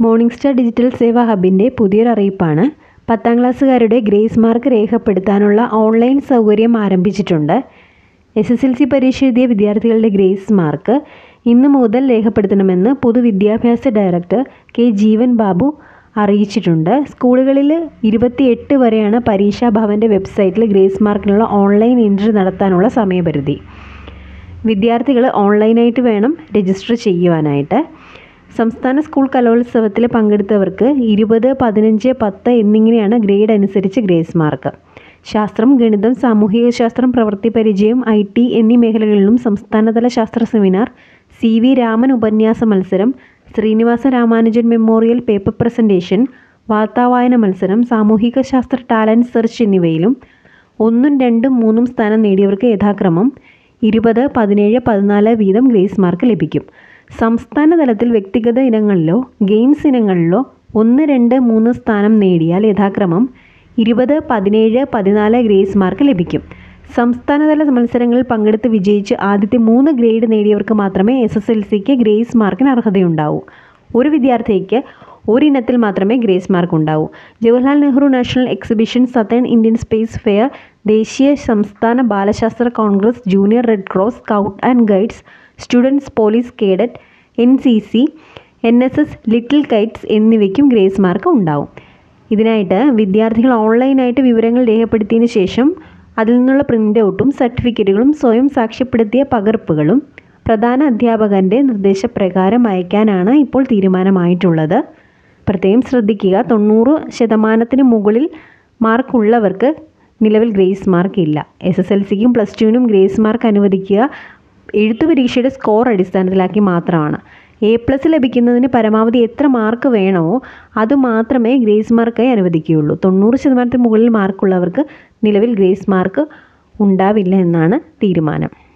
morning star digital സേവ ഹബിൻ്റെ പുതിയൊരു അറിയിപ്പാണ് പത്താം ക്ലാസ്സുകാരുടെ ഗ്രേസ് മാർക്ക് രേഖപ്പെടുത്താനുള്ള ഓൺലൈൻ സൗകര്യം ആരംഭിച്ചിട്ടുണ്ട് എസ് എസ് എൽ സി പരീക്ഷ എഴുതിയ വിദ്യാർത്ഥികളുടെ ഗ്രേസ് മാർക്ക് ഇന്ന് മുതൽ രേഖപ്പെടുത്തണമെന്ന് പൊതുവിദ്യാഭ്യാസ ഡയറക്ടർ കെ ജീവൻ ബാബു അറിയിച്ചിട്ടുണ്ട് സ്കൂളുകളിൽ ഇരുപത്തിയെട്ട് വരെയാണ് പരീക്ഷാ ഭവൻ്റെ വെബ്സൈറ്റിൽ ഗ്രേസ് മാർക്കിനുള്ള ഓൺലൈൻ എൻട്രി നടത്താനുള്ള സമയപരിധി വിദ്യാർത്ഥികൾ ഓൺലൈനായിട്ട് വേണം രജിസ്റ്റർ ചെയ്യുവാനായിട്ട് സംസ്ഥാന സ്കൂൾ കലോത്സവത്തിൽ പങ്കെടുത്തവർക്ക് ഇരുപത് പതിനഞ്ച് പത്ത് എന്നിങ്ങനെയാണ് ഗ്രേഡ് അനുസരിച്ച് ഗ്രേസ് മാർക്ക് ശാസ്ത്രം ഗണിതം സാമൂഹിക ശാസ്ത്രം പ്രവൃത്തി പരിചയം ഐ ടി എന്നീ മേഖലകളിലും സംസ്ഥാനതല ശാസ്ത്ര സെമിനാർ സി വി രാമൻ ഉപന്യാസ മത്സരം Srinivasa Ramanujan memorial paper presentation വാർത്താവായന മത്സരം സാമൂഹിക ശാസ്ത്ര ടാലൻറ്റ് സെർച്ച് എന്നിവയിലും ഒന്നും രണ്ടും മൂന്നും സ്ഥാനം നേടിയവർക്ക് യഥാക്രമം ഇരുപത് പതിനേഴ് പതിനാല് വീതം ഗ്രേസ് മാർക്ക് ലഭിക്കും സംസ്ഥാന തലത്തിൽ വ്യക്തിഗത ഇനങ്ങളിലോ ഗെയിംസ് ഇനങ്ങളിലോ ഒന്ന് രണ്ട് മൂന്ന് സ്ഥാനം നേടിയാൽ യഥാക്രമം ഇരുപത് പതിനേഴ് പതിനാല് ഗ്രേസ് മാർക്ക് ലഭിക്കും സംസ്ഥാനതല മത്സരങ്ങളിൽ പങ്കെടുത്ത് വിജയിച്ച് ആദ്യത്തെ മൂന്ന് ഗ്രേഡ് നേടിയവർക്ക് മാത്രമേ എസ് എസ് എൽ സിക്ക് ഗ്രേസ് മാർക്കിന് അർഹതയുണ്ടാവൂ ഒരു വിദ്യാർത്ഥിക്ക് ഒരിനത്തിൽ മാത്രമേ ഗ്രേസ് മാർക്ക് ഉണ്ടാവൂ Jawaharlal Nehru national exhibition southern Indian space fair ദേശീയ സംസ്ഥാന ബാലശാസ്ത്ര Congress junior red cross scout and guides students police cadet N C C N S S little kites എന്നിവയ്ക്കും ഗ്രേസ് മാർക്ക് ഉണ്ടാവും ഇതിനായിട്ട് വിദ്യാർത്ഥികൾ ഓൺലൈനായിട്ട് വിവരങ്ങൾ രേഖപ്പെടുത്തിയതിന് ശേഷം അതിൽ നിന്നുള്ള പ്രിൻ്റ് ഔട്ടും സർട്ടിഫിക്കറ്റുകളും സ്വയം സാക്ഷ്യപ്പെടുത്തിയ പകർപ്പുകളും പ്രധാന അധ്യാപകൻ്റെ നിർദ്ദേശപ്രകാരം അയക്കാനാണ് ഇപ്പോൾ തീരുമാനമായിട്ടുള്ളത് പ്രത്യേകം ശ്രദ്ധിക്കുക തൊണ്ണൂറ് ശതമാനത്തിന് മുകളിൽ മാർക്കുള്ളവർക്ക് നിലവിൽ ഗ്രേസ് മാർക്ക് ഇല്ല എസ് എസ് എൽ സിക്കും പ്ലസ് ടുവിനും ഗ്രേസ് മാർക്ക് അനുവദിക്കുക എഴുത്തു പരീക്ഷയുടെ സ്കോർ അടിസ്ഥാനത്തിലാക്കി മാത്രമാണ് എ പ്ലസ് ലഭിക്കുന്നതിന് പരമാവധി എത്ര മാർക്ക് വേണമോ അത് മാത്രമേ ഗ്രേസ് മാർക്കായി അനുവദിക്കുകയുള്ളൂ തൊണ്ണൂറ് ശതമാനത്തിന് മുകളിൽ മാർക്കുള്ളവർക്ക് നിലവിൽ ഗ്രേസ് മാർക്ക് ഉണ്ടാവില്ല എന്നാണ് തീരുമാനം